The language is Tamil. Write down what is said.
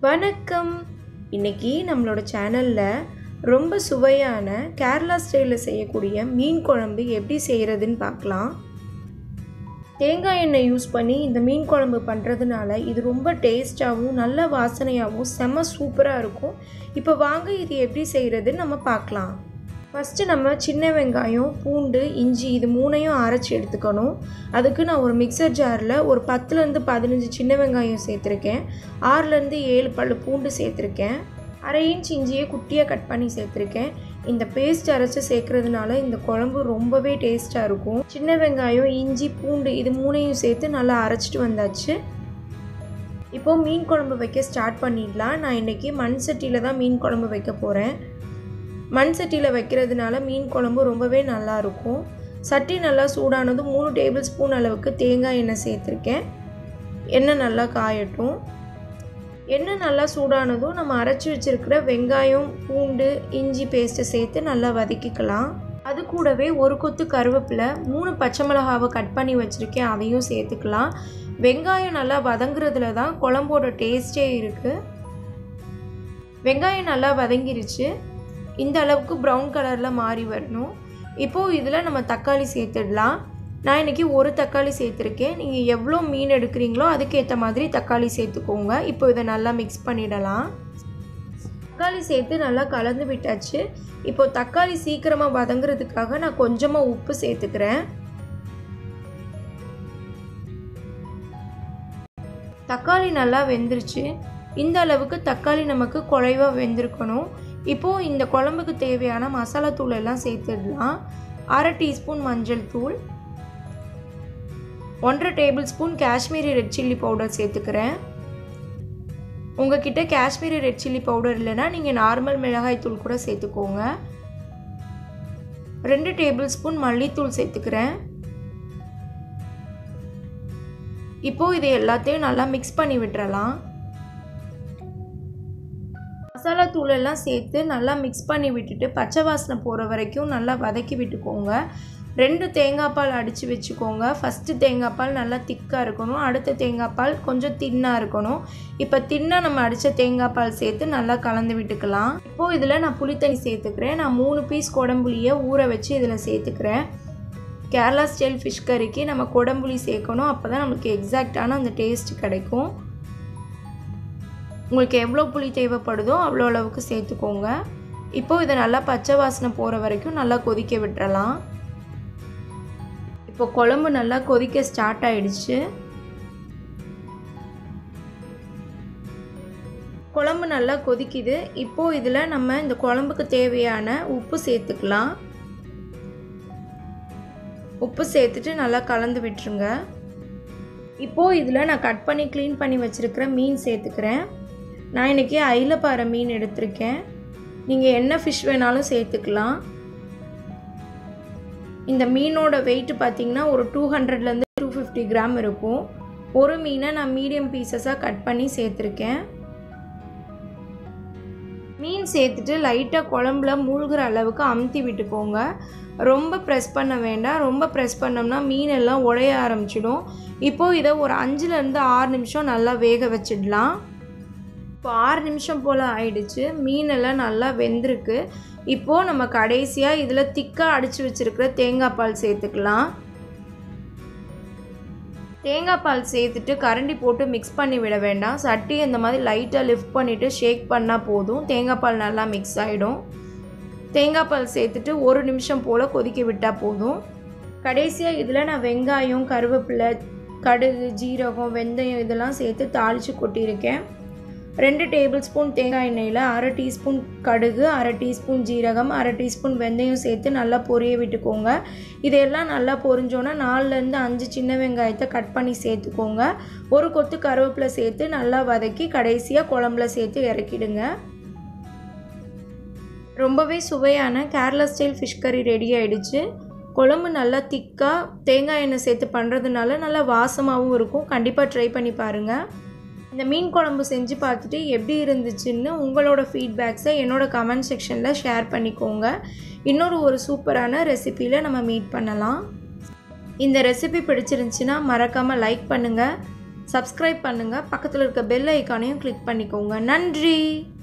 வணக்கம் இன்னைக்கு நம்மளோட சேனலில் ரொம்ப சுவையான கேரளா ஸ்டைலில் செய்யக்கூடிய மீன் குழம்பு எப்படி செய்கிறதுன்னு பார்க்கலாம் தேங்காய் எண்ணெய் யூஸ் பண்ணி இந்த மீன் குழம்பு பண்ணுறதுனால இது ரொம்ப டேஸ்ட்டாகவும் நல்ல வாசனையாகவும் செம்ம சூப்பராக இருக்கும் இப்போ வாங்க இது எப்படி செய்கிறதுன்னு நம்ம பார்க்கலாம் ஃபஸ்ட்டு நம்ம சின்ன வெங்காயம் பூண்டு இஞ்சி இது மூணையும் அரைச்சி எடுத்துக்கணும் அதுக்கு நான் ஒரு மிக்சர் ஜாரில் ஒரு பத்துலேருந்து பதினஞ்சு சின்ன வெங்காயம் சேர்த்துருக்கேன் ஆறுலேருந்து ஏழு பல் பூண்டு சேர்த்துருக்கேன் அரை இன்ச் இஞ்சியை குட்டியாக கட் பண்ணி சேர்த்துருக்கேன் இந்த பேஸ்ட் அரைச்சி சேர்க்குறதுனால இந்த குழம்பு ரொம்பவே டேஸ்ட்டாக இருக்கும் சின்ன வெங்காயம் இஞ்சி பூண்டு இது மூணையும் சேர்த்து நல்லா அரைச்சிட்டு வந்தாச்சு இப்போது மீன் குழம்பு வைக்க ஸ்டார்ட் பண்ணிடலாம் நான் இன்றைக்கி மண் சட்டியில் தான் மீன் குழம்பு வைக்க போகிறேன் மண் சட்டியில் வைக்கிறதுனால மீன் குழம்பு ரொம்பவே நல்லாயிருக்கும் சட்டி நல்லா சூடானதும் மூணு டேபிள் ஸ்பூன் அளவுக்கு தேங்காய் எண்ணெய் சேர்த்துருக்கேன் எண்ணெய் நல்லா காயட்டும் எண்ணெய் நல்லா சூடானதும் நம்ம அரைச்சி வச்சுருக்கிற வெங்காயம் பூண்டு இஞ்சி பேஸ்ட்டை சேர்த்து நல்லா வதக்கிக்கலாம் அது கூடவே ஒரு கொத்து கருவேப்பிலை மூணு பச்சை மிளகாவை கட் பண்ணி வச்சுருக்கேன் அதையும் சேர்த்துக்கலாம் வெங்காயம் நல்லா வதங்குறதுல தான் குழம்போட டேஸ்ட்டே இருக்குது வெங்காயம் நல்லா வதங்கிருச்சு இந்த அளவுக்கு ப்ரௌன் கலரில் மாறி வரணும் இப்போது இதில் நம்ம தக்காளி சேர்த்துடலாம் நான் இன்றைக்கி ஒரு தக்காளி சேர்த்துருக்கேன் நீங்கள் எவ்வளோ மீன் எடுக்கிறீங்களோ அதுக்கேற்ற மாதிரி தக்காளி சேர்த்துக்கோங்க இப்போ இதை நல்லா மிக்ஸ் பண்ணிடலாம் தக்காளி சேர்த்து நல்லா கலந்து விட்டாச்சு இப்போ தக்காளி சீக்கிரமாக வதங்குறதுக்காக நான் கொஞ்சமாக உப்பு சேர்த்துக்கிறேன் தக்காளி நல்லா வெந்துருச்சு இந்த அளவுக்கு தக்காளி நமக்கு குழைவாக வெந்திருக்கணும் இப்போது இந்த குழம்புக்கு தேவையான மசாலா தூள் எல்லாம் சேர்த்துடலாம் அரை டீஸ்பூன் மஞ்சள் தூள் ஒன்றரை tablespoon Kashmiri red chilli powder சேர்த்துக்கிறேன் உங்ககிட்ட காஷ்மீரி ரெட் சில்லி பவுடர் இல்லைன்னா நீங்கள் நார்மல் மிளகாய் தூள் கூட சேர்த்துக்கோங்க ரெண்டு டேபிள் ஸ்பூன் மல்லித்தூள் சேர்த்துக்கிறேன் இப்போது இது எல்லாத்தையும் நல்லா மிக்ஸ் பண்ணி விட்டுறலாம் மசாலா தூள் எல்லாம் சேர்த்து நல்லா மிக்ஸ் பண்ணி விட்டுட்டு பச்சை வாசனை போகிற வரைக்கும் நல்லா வதக்கி விட்டுக்கோங்க ரெண்டு தேங்காய் பால் அடித்து வச்சுக்கோங்க ஃபஸ்ட்டு தேங்காய் பால் நல்லா திக்காக இருக்கணும் அடுத்த தேங்காய் பால் கொஞ்சம் தின்னாக இருக்கணும் இப்போ தின்னாக நம்ம அடித்த தேங்காய் பால் சேர்த்து நல்லா கலந்து விட்டுக்கலாம் இப்போது இதில் நான் புளித்தண்ணி சேர்த்துக்கிறேன் நான் மூணு பீஸ் குடம்புளியை ஊற வச்சு இதில் சேர்த்துக்கிறேன் கேரளா ஸ்டைல் ஃபிஷ் கறிக்கு நம்ம குடம்புளி சேர்க்கணும் அப்போ தான் நம்மளுக்கு எக்ஸாக்டான அந்த டேஸ்ட் கிடைக்கும் உங்களுக்கு எவ்வளோ புளி தேவைப்படுதோ அவ்வளோ அளவுக்கு சேர்த்துக்கோங்க இப்போது இதை நல்லா பச்சை வாசனை போகிற வரைக்கும் நல்லா கொதிக்க விட்டுறலாம் இப்போ குழம்பு நல்லா கொதிக்க ஸ்டார்ட் ஆயிடுச்சு குழம்பு நல்லா கொதிக்குது இப்போது இதில் நம்ம இந்த குழம்புக்கு தேவையான உப்பு சேர்த்துக்கலாம் உப்பு சேர்த்துட்டு நல்லா கலந்து விட்டுருங்க இப்போது இதில் நான் கட் பண்ணி க்ளீன் பண்ணி வச்சுருக்கிற மீன் சேர்த்துக்கிறேன் நான் இன்றைக்கி ஐலப்பாறை மீன் எடுத்திருக்கேன் நீங்கள் என்ன ஃபிஷ் வேணாலும் சேர்த்துக்கலாம் இந்த மீனோட வெயிட் பார்த்திங்கன்னா ஒரு டூ ஹண்ட்ரட்லேருந்து டூ ஃபிஃப்டி கிராம் இருக்கும் ஒரு மீனை நான் மீடியம் பீசஸாக கட் பண்ணி சேர்த்துருக்கேன் மீன் சேர்த்துட்டு லைட்டாக குழம்புல மூழ்கிற அளவுக்கு அமுத்தி விட்டுக்கோங்க ரொம்ப ப்ரெஸ் பண்ண வேண்டாம் ரொம்ப ப்ரெஸ் பண்ணோம்னா மீன் எல்லாம் உடைய ஆரம்பிச்சிடும் இப்போது இதை ஒரு அஞ்சுலேருந்து ஆறு நிமிஷம் நல்லா வேக வச்சிடலாம் இப்போ ஆறு நிமிஷம் போல் ஆயிடுச்சு மீனெல்லாம் நல்லா வெந்திருக்கு இப்போது நம்ம கடைசியாக இதில் திக்காக அடித்து வச்சுருக்கிற தேங்காய் பால் சேர்த்துக்கலாம் தேங்காய் பால் சேர்த்துட்டு கரண்டி போட்டு மிக்ஸ் பண்ணி விட வேண்டாம் சட்டி இந்த மாதிரி லைட்டாக லிஃப்ட் பண்ணிவிட்டு ஷேக் பண்ணால் போதும் தேங்காய் பால் நல்லா மிக்ஸ் ஆகிடும் தேங்காய் பால் சேர்த்துட்டு ஒரு நிமிஷம் போல் கொதிக்க விட்டால் போதும் கடைசியாக இதில் நான் வெங்காயம் கருவேப்பிலை கடுகு ஜீரகம் வெந்தயம் இதெல்லாம் சேர்த்து தாளித்து கொட்டியிருக்கேன் ரெண்டு டேபிள் ஸ்பூன் தேங்காய் எண்ணெயில் அரை டீஸ்பூன் கடுகு அரை டீஸ்பூன் ஜீரகம் அரை டீஸ்பூன் வெந்தயம் சேர்த்து நல்லா பொரிய விட்டுக்கோங்க இதையெல்லாம் நல்லா பொரிஞ்சோன்னா நாலுலேருந்து அஞ்சு சின்ன வெங்காயத்தை கட் பண்ணி சேர்த்துக்கோங்க ஒரு கொத்து கருவேப்பிலை சேர்த்து நல்லா வதக்கி கடைசியாக குழம்புல சேர்த்து இறக்கிடுங்க ரொம்பவே சுவையான கேரளா ஸ்டைல் ஃபிஷ் கறி ரெடி ஆகிடுச்சு குழம்பு நல்லா திக்காக தேங்காய் எண்ணெய் சேர்த்து பண்ணுறதுனால நல்லா வாசமாகவும் இருக்கும் கண்டிப்பாக ட்ரை பண்ணி பாருங்கள் இந்த மீன் குழம்பு செஞ்சு பார்த்துட்டு எப்படி இருந்துச்சுன்னு உங்களோட ஃபீட்பேக்ஸை என்னோடய கமெண்ட் செக்ஷனில் ஷேர் பண்ணிக்கோங்க இன்னொரு ஒரு சூப்பரான ரெசிப்பியில் நம்ம மீட் பண்ணலாம் இந்த ரெசிபி பிடிச்சிருந்துச்சின்னா மறக்காமல் லைக் பண்ணுங்கள் சப்ஸ்கிரைப் பண்ணுங்கள் பக்கத்தில் இருக்க பெல் ஐக்கானையும் கிளிக் பண்ணிக்கோங்க நன்றி